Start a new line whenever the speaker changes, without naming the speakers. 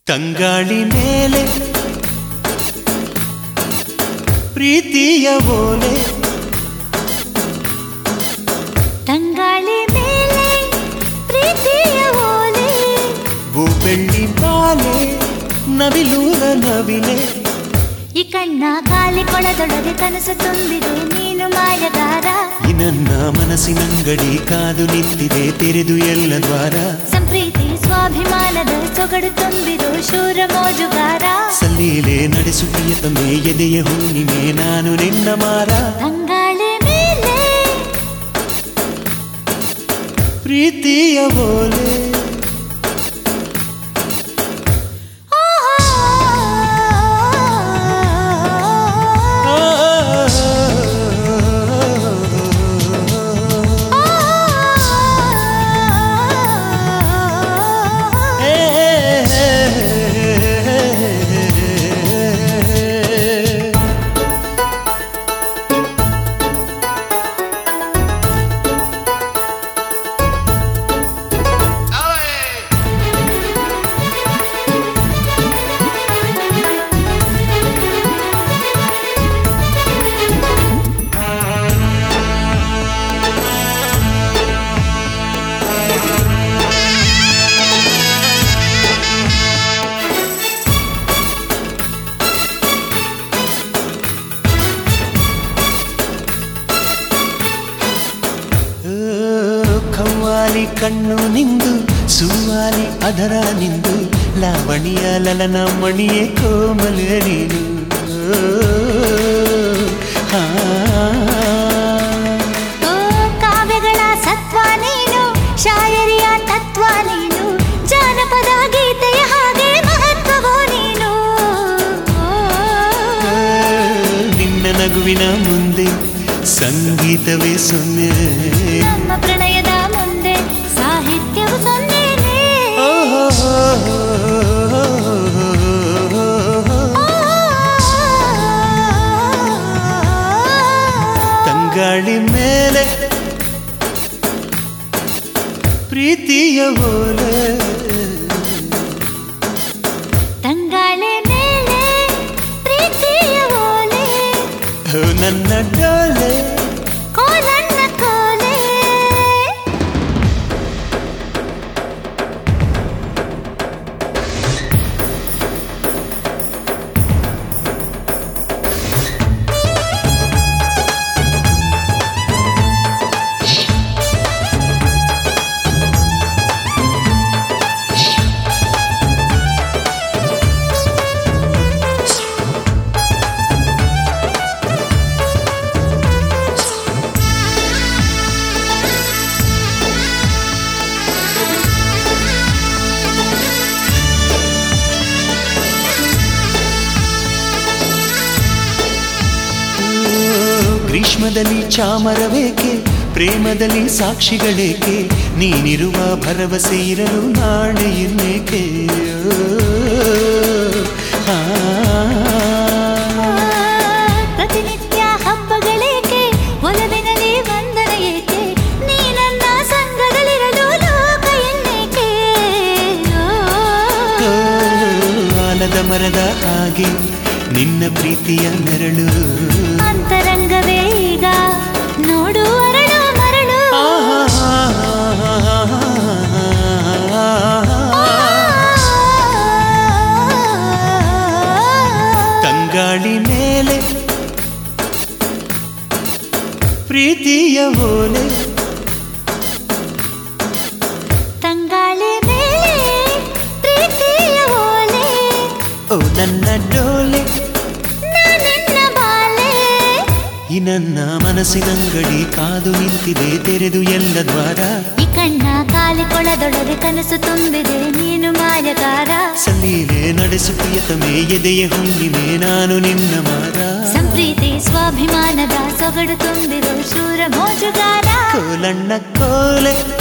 ತಂಗಾಳಿ ಮೇಲೆ ಪ್ರೀತಿಯ ಓಲೆ
ತಂಗಾಳಿ ಮೇಲೆ ಪ್ರೀತಿಯ ಓಲೆ
ಭೂಬೆಳ್ಳಿ ಬಾಲೆ ನವಿಲೂರ ನವಿಲೆ
ಈ ಕಣ್ಣ ಕಾಲಿ ಕೊಳದೊಳಗೆ ಕನಸು ತುಂಬಿದೆ ನೀನು ಮಾಯಗಾರ
ಈ ನನ್ನ ಮನಸ್ಸಿನಂಗಡಿ ಕಾದು ನಿಂತಿದೆ ತೆರೆದು ಎಲ್ಲ ದ್ವಾರ
ಸಂಪ್ರೀತಿ ಸ್ವಾಭಿಮಾನದ ಸೊಗಡು ತುಂಬಿರೋ ಶೂರ ಮೋಜುಗಾರ
ಸಲ್ಲೀಲೆ ನಡೆಸುತ್ತೀಯ ತಮ್ಮೆ ಎದೆಯ ಹುಣ್ಣಿಮೆ ನಾನು ನಿನ್ನ ಮಾರ
ತಂಗಾಳಿ ಮೇಲೆ
ಪ್ರೀತಿಯ ಓಲೆ ಓ, ಕವ್ವಾಲಿ ಕಣ್ಣು ನಿಂದು ಸುವಾಲಿ ಅದರ ನಿಂದು ಲಾವಣಿಯ ಲಲನ ಮಣಿಯೇ ಕೋಮಲ ನೀನು ಆ,
ಓ ಕಾವ್ಯಗಳ ಸತ್ವ ನೀನು ಶಾಯರಿಯ ತತ್ವ ನೀನು ಜಾನಪದ ಗೀತೆಯ ಹಾಗೆ ಮಹತ್ವವೋ ನೀನು
ನಿನ್ನ ನಗುವಿನ ಮುಂದೆ ಸಂಗೀತವೇ ಸೊನ್ನೆ
ನಮ್ಮ ಪ್ರಣಯದ ಮುಂದೆ ಸಾಹಿತ್ಯವು ಸೊನ್ನೇನೆ
ತಂಗಾಳಿ ಮೇಲೆ ಪ್ರೀತಿಯ ಓಲೆ
ತಂಗಾಳಿ ಮೇಲೆ ಪ್ರೀತಿಯ ಓಲೆ
ಓ, ನನ್ನ ಡೋಲೆ
ಕೋಲನ್ನ ಕೋಲೆ
ಗ್ರೀಷ್ಮದಲ್ಲಿ ಚಾಮರವೇಕೆ ಪ್ರೇಮದಲ್ಲಿ ಸಾಕ್ಷಿಗಳೇಕೆ ನೀನಿರುವ ಭರವಸೆ ಇರಲು ನಾಳೆ ಇನ್ನೇಕೆ ಆ,
ಪ್ರತಿನಿತ್ಯ ಹಬ್ಬಗಳೇಕೆ ಒಲವಿನಲ್ಲಿ ವಂದನ ಏಕೆ ನೀ ನನ್ನ ಸಂಘದಲ್ಲಿರಲು ಲೋಕ ಎನ್ನೇಕೆ
ಓ, ಆಲದ ಮರದ ಹಾಗೆ ನಿನ್ನ ಪ್ರೀತಿಯ ನೆರಳು
ಅಂತರಂಗವೇ ಈಗ ನೋಡು ಅರಳು ಮರಳು
ತಂಗಾಳಿ ಮೇಲೆ ಪ್ರೀತಿಯ ಓಲೆ
ತಂಗಾಳಿ ಮೇಲೆ ಪ್ರೀತಿಯ ಓಲೆ
ಓ ನನ್ನ ಡೋಲೆ
ನಾನೆನ್ನ ಬಾಲೆ
ಈ ನನ್ನ ಮನಸ್ಸಿನಂಗಡಿ ಕಾದು ನಿಂತಿದೆ ತೆರೆದು ಎಲ್ಲ ದ್ವಾರ
ಈ ಕಣ್ಣ ಕಾಲಿ ಕೊಳದೊಳಗೆ ಕನಸು ತುಂಬಿದೆ ನೀನು ಮಾಯಗಾರ
ಸಲೀಲೆ ನಡೆಸುತ್ತೀಯ ತಮೆ ಎದೆಯ ಹುಣ್ಣಿಮೆ ನಾನು ನಿನ್ನ ಮಾರ
ಸಂಪ್ರೀತಿ ಸ್ವಾಭಿಮಾನದ ಸೊಗಡು ತುಂಬಿರೋ ಶೂರ ಮೋಜುಗಾರ
ಕೋಲಣ್ಣ ಕೋಲೆ